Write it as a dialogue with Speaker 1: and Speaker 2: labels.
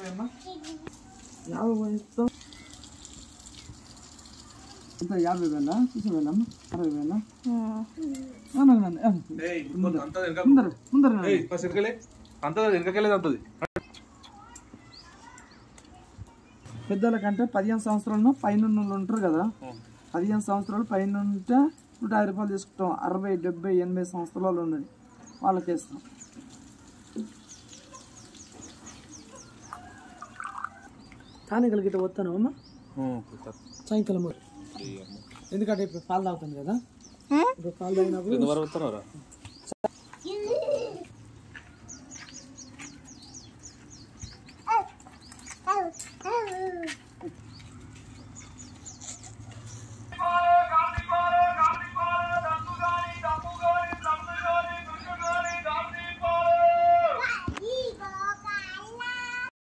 Speaker 1: అమ్మా యాభై పోయిస్తాం ఎంత యాభై వేల చూసి వేలమ్మా అరవై వేల
Speaker 2: ఏయ్, ముందు అంతా వెనక
Speaker 1: ముందర ముందర
Speaker 2: ఏయ్, ఫస్ట్ వెనకలే అంతా వెనకకెళ్ళేది అంతది
Speaker 1: పెద్దల కంటే పదిహేను సంవత్సరాలు పైన ఉన్నోళ్ళు ఉంటారు కదా పదిహేను సంవత్సరాలు పైన ఉంటే నూట యాభై రూపాయలు తీసుకుంటాం అరవై డెబ్బై ఎనభై సంవత్సరాలు ఉన్నది వాళ్ళకి ఇస్తాం స్థానికలకి ఇట్లా వస్తాను అమ్మ సాయంకాలం మరి. ఎందుకంటే ఇప్పుడు పాలు తాగుతాను కదా ఇప్పుడు పాలు తాగినప్పుడు
Speaker 2: వరకు వస్తున్నారా